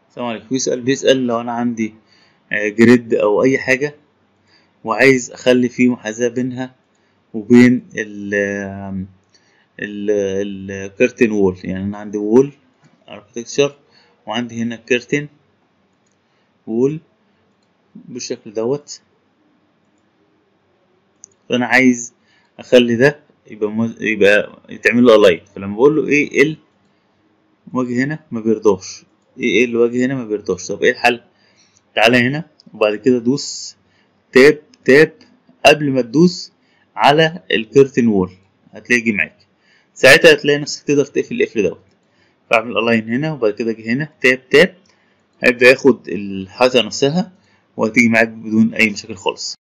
السلام عليكم في سؤال بيسأل لو أنا عندي آه، جريد أو أي حاجة وعايز أخلي فيه محاذاة بينها وبين ال ال الكرتن وول يعني أنا عندي وول اركتكتشر وعندي هنا كرتن وول بالشكل دوت فأنا عايز أخلي ده يبقى مز... يبقى يتعمل له الاين فلما بقول له ايه ال واجي هنا ما بيرضاش ايه ال واجي هنا ما بيرضاش طب ايه الحل تعالى هنا وبعد كده دوس تاب تاب قبل ما تدوس على الكيرتن وول هتلاقيه يجي معاك ساعتها هتلاقي نفسك تقدر تقفل القفل دوت فاعمل الاين هنا وبعد كده اجي هنا تاب تاب هيبدأ ياخد الحاجة نفسها وهتيجي معاك بدون أي مشاكل خالص